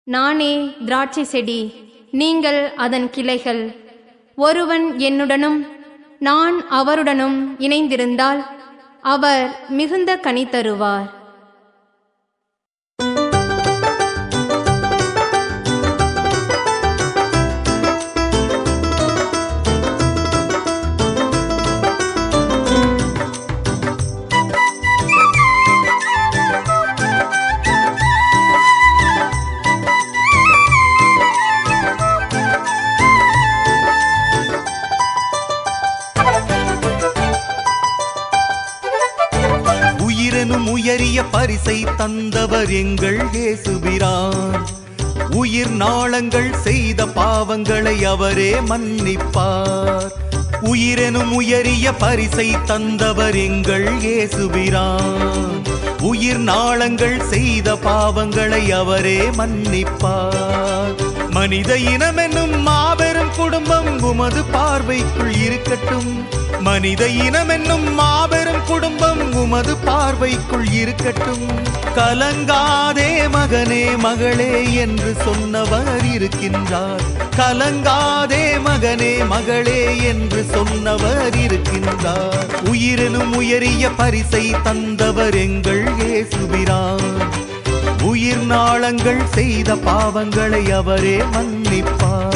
நானே திராட்சை செடி நீங்கள் அதன் கிளைகள் ஒருவன் என்னுடனும் நான் அவருடனும் இணைந்திருந்தால் அவர் மிகுந்த கனி தருவார் உயிரெனும் உயரிய பரிசை தந்தவர் எங்கள் இயேசுபிரான் உயிர் நாளங்கள் செய்த பாவங்களை அவரே மன்னிப்பார் உயிரெனும் உயரிய பரிசை தந்தவர் எங்கள் இயேசுபிரான் உயிர் நாளங்கள் செய்த பாவங்களை அவரே மன்னிப்பார் மனித இனமென்னும் மாபெரும் குடும்பம் உமது பார்வைக்குள் இருக்கட்டும் மனித இனமென்னும் மாபெரும் குடும்பம் உமது பார்வைக்குள் இருக்கட்டும் கலங்காதே மகனே மகளே என்று சொன்னவர் இருக்கின்றார் கலங்காதே மகனே மகளே என்று சொன்னவர் இருக்கின்றார் உயிரெனும் உயரிய பரிசை தந்தவர் எங்கள் இயேசுபிரான் உயிர் நாளங்கள் செய்த பாவங்களை அவரே மன்னிப்பார்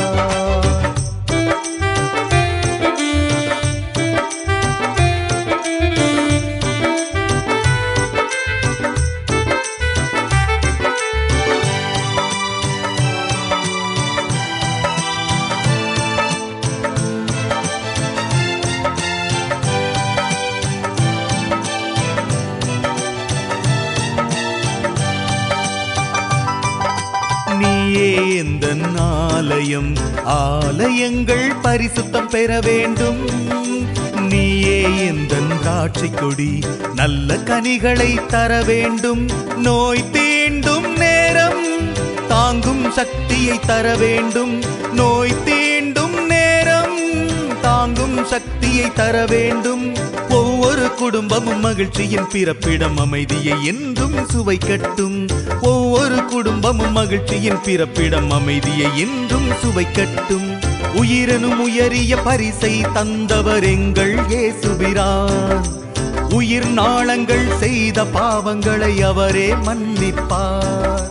நீயே எந்த ஆலயம் ஆலயங்கள் பரிசுத்தம் பெற வேண்டும் நீயே எந்த திராட்சை கொடி நல்ல கனிகளை தர வேண்டும் நோய் தீண்டும் நேரம் தாங்கும் சக்தியை தர வேண்டும் நோய் தீண்டும் நேரம் தாங்கும் சக்தியை தர வேண்டும் ஒவ்வொரு குடும்பமும் மகிழ்ச்சியின் பிறப்பிடம் அமைதியை என்றும் சுவைக்கட்டும் ஒவ்வொரு குடும்பமும் மகிழ்ச்சியின் பிறப்பிடம் அமைதியை என்றும் சுவைக்கட்டும் உயிரெனும் உயரிய பரிசை தந்தவர் எங்கள் இயேசுபிரான் உயிர் நாளங்கள் செய்த பாவங்களை அவரே மன்னிப்பார்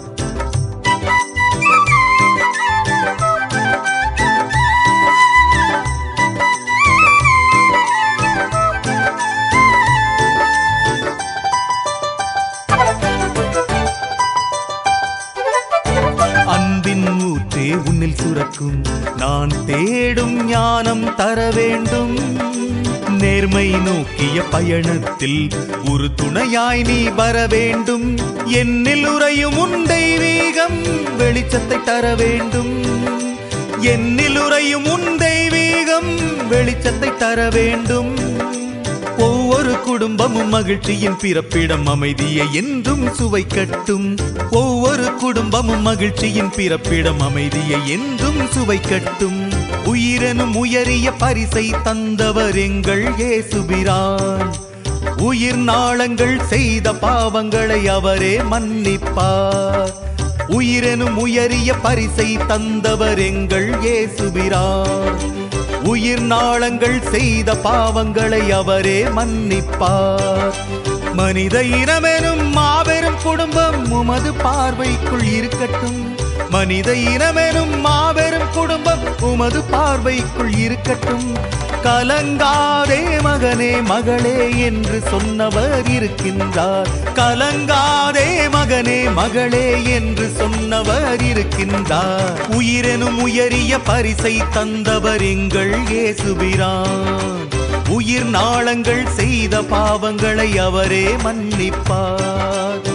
அன்பின் ஊற்றே உன்னில் சுரக்கும் நான் தேடும் ஞானம் தர வேண்டும் நேர்மை நோக்கிய பயணத்தில் ஒரு துணையாய் நீ வர வேண்டும் என்னில் உறையும் உன் தெய்வீகம் வெளிச்சத்தை தர வேண்டும் என்னில் உறையும் உன் தெய்வீகம் வெளிச்சத்தை தர வேண்டும் ஒவ்வொரு குடும்பமும் மகிழ்ச்சியின் பிறப்பிடம் அமைதியை என்றும் சுவைக்கட்டும் ஒவ்வொரு குடும்பமும் மகிழ்ச்சியின் பிறப்பிடம் அமைதியை என்றும் சுவைக்கட்டும் உயிரெனும் உயரிய பரிசை தந்தவர் எங்கள் இயேசுபிரான் உயிர் நாளங்கள் செய்த பாவங்களை அவரே மன்னிப்பார் உயிரெனும் உயரிய பரிசை தந்தவர் எங்கள் இயேசுபிரான் உயிர் நாளங்கள் செய்த பாவங்களை அவரே மன்னிப்பார் மனித இனமெனும் மாபெரும் குடும்பம் உமது பார்வைக்குள் இருக்கட்டும் மனித இனமெனும் மாபெரும் குடும்பம் உமது பார்வைக்குள் இருக்கட்டும் கலங்காதே மகனே மகளே என்று சொன்னவர் இருக்கின்றார் கலங்காதே மகனே மகளே என்று சொன்னவர் இருக்கின்றார் உயிரெனும் உயரிய பரிசை தந்தவர் எங்கள் இயேசுபிரான் உயிர் நாளங்கள் செய்த பாவங்களை அவரே மன்னிப்பார்